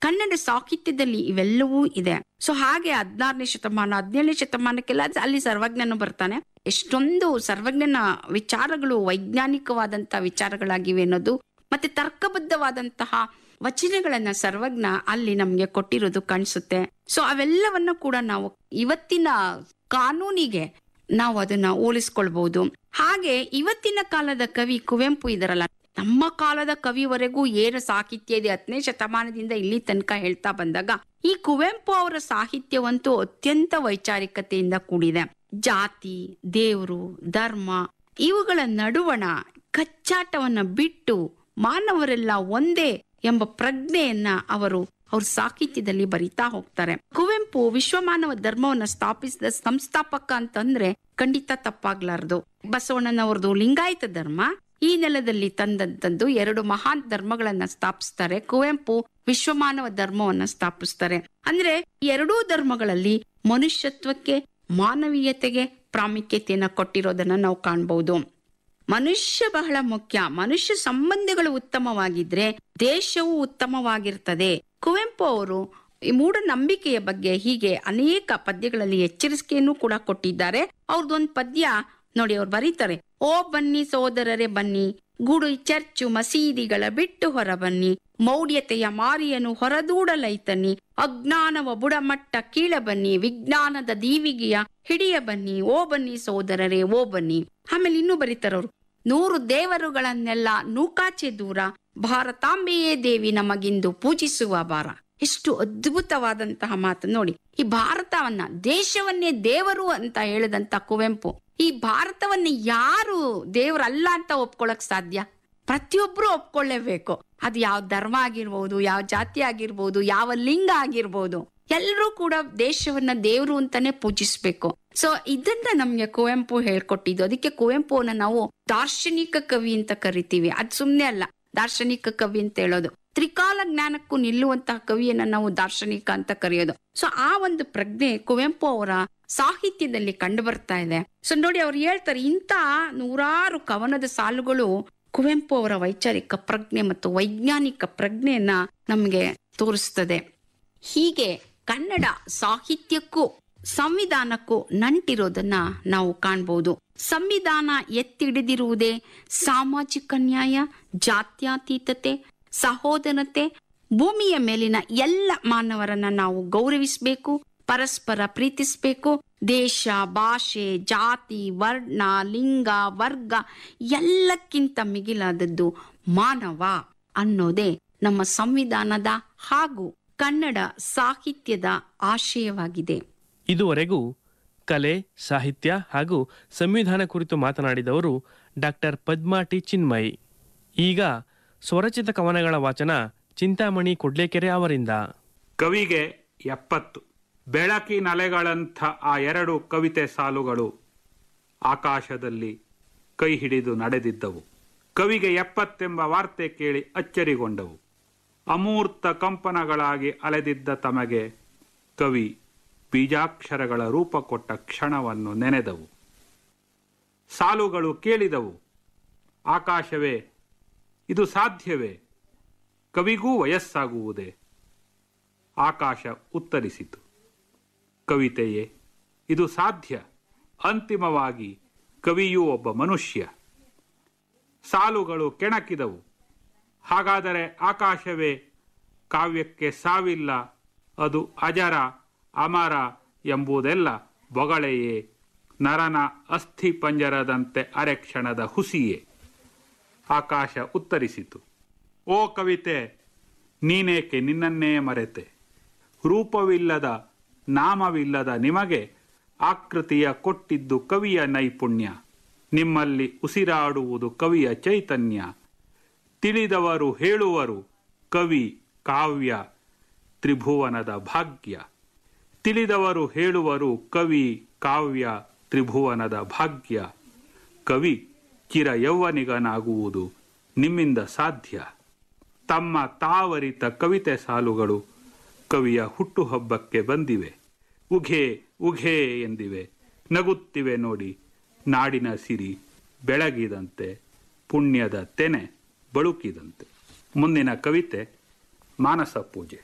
ಕನ್ನಡ ಸಾಹಿತ್ಯದಲ್ಲಿ ಇವೆಲ್ಲವೂ ಇದೆ ಸೊ ಹಾಗೆ ಹದಿನಾರನೇ ಶತಮಾನ ಹದಿನೇಳನೇ ಶತಮಾನಕ್ಕೆಲ್ಲ ಅಲ್ಲಿ ಸರ್ವಜ್ಞನು ಬರ್ತಾನೆ ಎಷ್ಟೊಂದು ಸರ್ವಜ್ಞನ ವಿಚಾರಗಳು ವೈಜ್ಞಾನಿಕವಾದಂತ ವಿಚಾರಗಳಾಗಿವೆ ಅನ್ನೋದು ಮತ್ತೆ ತರ್ಕಬದ್ಧವಾದಂತಹ ವಚನಗಳನ್ನ ಸರ್ವಜ್ಞ ಅಲ್ಲಿ ನಮ್ಗೆ ಕೊಟ್ಟಿರೋದು ಕಾಣಿಸುತ್ತೆ ಸೊ ಅವೆಲ್ಲವನ್ನ ಕೂಡ ನಾವು ಇವತ್ತಿನ ಕಾನೂನಿಗೆ ನಾವು ಅದನ್ನ ಹೋಲಿಸ್ಕೊಳ್ಬಹುದು ಹಾಗೆ ಇವತ್ತಿನ ಕಾಲದ ಕವಿ ಕುವೆಂಪು ಇದರಲ್ಲ ನಮ್ಮ ಕಾಲದ ಕವಿವರೆಗೂ ಏನು ಸಾಹಿತ್ಯ ಇದೆ ಹತ್ತನೇ ಶತಮಾನದಿಂದ ಇಲ್ಲಿ ತನಕ ಹೇಳ್ತಾ ಬಂದಾಗ ಈ ಕುವೆಂಪು ಅವರ ಸಾಹಿತ್ಯವಂತೂ ಅತ್ಯಂತ ವೈಚಾರಿಕತೆಯಿಂದ ಕೂಡಿದೆ ಜಾತಿ ದೇವರು ಧರ್ಮ ಇವುಗಳ ನಡುವಣ ಕಚ್ಚಾಟವನ್ನ ಬಿಟ್ಟು ಮಾನವರೆಲ್ಲ ಒಂದೇ ಎಂಬ ಪ್ರಜ್ಞೆಯನ್ನ ಅವರು ಅವ್ರ ಸಾಹಿತ್ಯದಲ್ಲಿ ಬರಿತಾ ಹೋಗ್ತಾರೆ ಕುವೆಂಪು ವಿಶ್ವಮಾನವ ಧರ್ಮವನ್ನ ಸ್ಥಾಪಿಸಿದ ಸಂಸ್ಥಾಪಕ ಅಂತಂದ್ರೆ ಖಂಡಿತ ತಪ್ಪಾಗ್ಲಾರ್ದು ಬಸವಣ್ಣನವರದು ಲಿಂಗಾಯತ ಧರ್ಮ ಈ ನೆಲದಲ್ಲಿ ತಂದಂತದ್ದು ಎರಡು ಮಹಾನ್ ಧರ್ಮಗಳನ್ನ ಸ್ಥಾಪಿಸ್ತಾರೆ ಕುವೆಂಪು ವಿಶ್ವಮಾನವ ಧರ್ಮವನ್ನ ಸ್ಥಾಪಿಸ್ತಾರೆ ಅಂದ್ರೆ ಎರಡೂ ಧರ್ಮಗಳಲ್ಲಿ ಮನುಷ್ಯತ್ವಕ್ಕೆ ಮಾನವೀಯತೆಗೆ ಪ್ರಾಮುಖ್ಯತೆಯನ್ನ ಕೊಟ್ಟಿರೋದನ್ನ ನಾವು ಕಾಣಬಹುದು ಮನುಷ್ಯ ಬಹಳ ಮುಖ್ಯ ಮನುಷ್ಯ ಸಂಬಂಧಗಳು ಉತ್ತಮವಾಗಿದ್ರೆ ದೇಶವು ಉತ್ತಮವಾಗಿರ್ತದೆ ಕುವೆಂಪು ಅವರು ಈ ಮೂಢನಂಬಿಕೆಯ ಬಗ್ಗೆ ಹೀಗೆ ಅನೇಕ ಪದ್ಯಗಳಲ್ಲಿ ಎಚ್ಚರಿಕೆಯನ್ನು ಕೂಡ ಕೊಟ್ಟಿದ್ದಾರೆ ಅವ್ರದ್ದೊಂದು ಪದ್ಯ ನೋಡಿ ಅವ್ರು ಬರೀತಾರೆ ಓ ಬನ್ನಿ ಸೋದರರೇ ಬನ್ನಿ ಗುಡು ಚರ್ಚು ಮಸೀದಿಗಳ ಬಿಟ್ಟು ಹೊರ ಬನ್ನಿ ಮೌಢ್ಯತೆಯ ಮಾರಿಯನು ಹೊರದೂಡಲೈತನ್ನಿ ಅಜ್ಞಾನವ ಬುಡಮಟ್ಟ ಕೀಳ ಬನ್ನಿ ವಿಜ್ಞಾನದ ದೀವಿಗೆಯ ಹಿಡಿಯ ಬನ್ನಿ ಓ ಬನ್ನಿ ಸೋದರರೇ ಓ ಬನ್ನಿ ಆಮೇಲೆ ಇನ್ನೂ ಬರೀತಾರವ್ರು ನೂರು ದೇವರುಗಳನ್ನೆಲ್ಲ ನೂಕಾಚೆ ದೂರ ಭಾರತಾಂಬೆಯೇ ದೇವಿ ನಮಗಿಂದು ಪೂಜಿಸುವ ಬಾರ ಎಷ್ಟು ಅದ್ಭುತವಾದಂತಹ ಮಾತು ನೋಡಿ ಈ ಭಾರತವನ್ನ ದೇಶವನ್ನೇ ದೇವರು ಅಂತ ಹೇಳಿದಂತ ಕುವೆಂಪು ಈ ಭಾರತವನ್ನ ಯಾರು ದೇವರಲ್ಲ ಅಂತ ಒಪ್ಕೊಳಕ್ ಸಾಧ್ಯ ಪ್ರತಿಯೊಬ್ರು ಒಪ್ಕೊಳ್ಳೇಬೇಕು ಅದು ಯಾವ ಧರ್ಮ ಆಗಿರ್ಬೋದು ಯಾವ ಜಾತಿ ಆಗಿರ್ಬೋದು ಯಾವ ಲಿಂಗ ಆಗಿರ್ಬೋದು ಎಲ್ಲರೂ ಕೂಡ ದೇಶವನ್ನ ದೇವರು ಅಂತಾನೆ ಪೂಜಿಸ್ಬೇಕು ಸೊ ಇದನ್ನ ನಮ್ಗೆ ಕುವೆಂಪು ಹೇಳ್ಕೊಟ್ಟಿದ್ದು ಅದಕ್ಕೆ ಕುವೆಂಪುವನ್ನ ನಾವು ದಾರ್ಶನಿಕ ಕವಿ ಅಂತ ಕರಿತೀವಿ ಅದ್ ಸುಮ್ನೆ ಅಲ್ಲ ದಾರ್ಶನಿಕ ಕವಿ ಅಂತ ಹೇಳೋದು ತ್ರಿಕಾಲ ಜ್ಞಾನಕ್ಕೂ ನಿಲ್ಲುವಂತಹ ಕವಿಯನ್ನ ನಾವು ದಾರ್ಶನಿಕ ಅಂತ ಕರೆಯೋದು ಸೊ ಆ ಒಂದು ಪ್ರಜ್ಞೆ ಕುವೆಂಪು ಅವರ ಸಾಹಿತ್ಯದಲ್ಲಿ ಕಂಡು ಬರ್ತಾ ಇದೆ ಸೊ ನೋಡಿ ಅವ್ರು ಹೇಳ್ತಾರೆ ಇಂಥ ನೂರಾರು ಕವನದ ಸಾಲುಗಳು ಕುವೆಂಪು ಅವರ ವೈಚಾರಿಕ ಪ್ರಜ್ಞೆ ಮತ್ತು ವೈಜ್ಞಾನಿಕ ಪ್ರಜ್ಞೆಯನ್ನ ನಮಗೆ ತೋರಿಸ್ತದೆ ಹೀಗೆ ಕನ್ನಡ ಸಾಹಿತ್ಯಕ್ಕೂ ಸಂವಿಧಾನಕ್ಕೂ ನಂಟಿರೋದನ್ನ ನಾವು ಕಾಣ್ಬೋದು ಸಂವಿಧಾನ ಎತ್ತಿಡಿದಿರುವುದೇ ಸಾಮಾಜಿಕ ನ್ಯಾಯ ಜಾತ್ಯತೀತತೆ ಸಹೋದರತೆ ಭೂಮಿಯ ಮೇಲಿನ ಎಲ್ಲ ಮಾನವರನ್ನ ನಾವು ಗೌರವಿಸಬೇಕು ಪರಸ್ಪರ ಪ್ರೀತಿಸಬೇಕು ದೇಶ ಭಾಷೆ ಜಾತಿ ವರ್ಣ ಲಿಂಗ ವರ್ಗ ಎಲ್ಲಕ್ಕಿಂತ ಮಿಗಿಲಾದದ್ದು ಮಾನವ ಅನ್ನೋದೇ ನಮ್ಮ ಸಂವಿಧಾನದ ಹಾಗೂ ಕನ್ನಡ ಸಾಹಿತ್ಯದ ಆಶಯವಾಗಿದೆ ಇದುವರೆಗೂ ಕಲೆ ಸಾಹಿತ್ಯ ಹಾಗೂ ಸಂವಿಧಾನ ಕುರಿತು ಮಾತನಾಡಿದವರು ಡಾಕ್ಟರ್ ಪದ್ಮಾ ಟಿ ಚಿನ್ಮಯ್ ಈಗ ಸ್ವರಚಿತ ಕವನಗಳ ವಾಚನ ಚಿಂತಾಮಣಿ ಕೊಡ್ಲೇಕೆರೆ ಅವರಿಂದ ಕವಿಗೆ ಎಪ್ಪತ್ತು ಬೆಳಕಿನಲೆಗಳಂಥ ಆ ಎರಡು ಕವಿತೆ ಸಾಲುಗಳು ಆಕಾಶದಲ್ಲಿ ಕೈ ಹಿಡಿದು ನಡೆದಿದ್ದವು ಕವಿಗೆ ಎಪ್ಪತ್ತೆಂಬ ವಾರ್ತೆ ಕೇಳಿ ಅಚ್ಚರಿಗೊಂಡವು ಅಮೂರ್ತ ಕಂಪನಗಳಾಗಿ ಅಲೆದಿದ್ದ ತಮಗೆ ಕವಿ ಬೀಜಾಕ್ಷರಗಳ ರೂಪ ಕೊಟ್ಟ ಕ್ಷಣವನ್ನು ನೆನೆದವು ಸಾಲುಗಳು ಕೇಳಿದವು ಆಕಾಶವೇ ಇದು ಸಾಧ್ಯವೇ ಕವಿಗೂ ವಯಸ್ಸಾಗುವುದೇ ಆಕಾಶ ಉತ್ತರಿಸಿತು ಕವಿತೆಯೇ ಇದು ಸಾಧ್ಯ ಅಂತಿಮವಾಗಿ ಕವಿಯೂ ಒಬ್ಬ ಮನುಷ್ಯ ಸಾಲುಗಳು ಕೆಣಕಿದವು ಹಾಗಾದರೆ ಆಕಾಶವೇ ಕಾವ್ಯಕ್ಕೆ ಸಾವಿಲ್ಲ ಅದು ಅಜರ ಅಮರ ಎಂಬುದೆಲ್ಲ ಬೊಗಳೆಯೇ ನರನ ಅಸ್ಥಿ ಪಂಜರದಂತೆ ಅರೆಕ್ಷಣದ ಹುಸಿಯೇ ಆಕಾಶ ಉತ್ತರಿಸಿತು ಓ ಕವಿತೆ ನೀನೇಕೆ ನಿನ್ನನ್ನೇ ಮರೆತೆ ರೂಪವಿಲ್ಲದ ನಾಮವಿಲ್ಲದ ನಿಮಗೆ ಆಕೃತಿಯ ಕೊಟ್ಟಿದ್ದು ಕವಿಯ ನೈಪುಣ್ಯ ನಿಮ್ಮಲ್ಲಿ ಉಸಿರಾಡುವುದು ಕವಿಯ ಚೈತನ್ಯ ತಿಳಿದವರು ಹೇಳುವರು ಕವಿ ಕಾವ್ಯ ತ್ರಿಭುವನದ ಭಾಗ್ಯ ತಿಳಿದವರು ಹೇಳುವರು ಕವಿ ಕಾವ್ಯ ತ್ರಿಭುವನದ ಭಾಗ್ಯ ಕವಿ ಚಿರ ಯೌವನಿಗನಾಗುವುದು ನಿಮ್ಮಿಂದ ಸಾಧ್ಯ ತಮ್ಮ ತಾವರಿತ ಕವಿತೆ ಸಾಲುಗಳು ಕವಿಯ ಹುಟ್ಟುಹಬ್ಬಕ್ಕೆ ಬಂದಿವೆ ಉಘೆ ಉಘೆ ಎಂದಿವೆ ನಗುತ್ತಿವೆ ನೋಡಿ ನಾಡಿನ ಸಿರಿ ಬೆಳಗಿದಂತೆ ಪುಣ್ಯದ ತೆನೆ ಬಳುಕಿದಂತೆ ಮುಂದಿನ ಕವಿತೆ ಮಾನಸ ಪೂಜೆ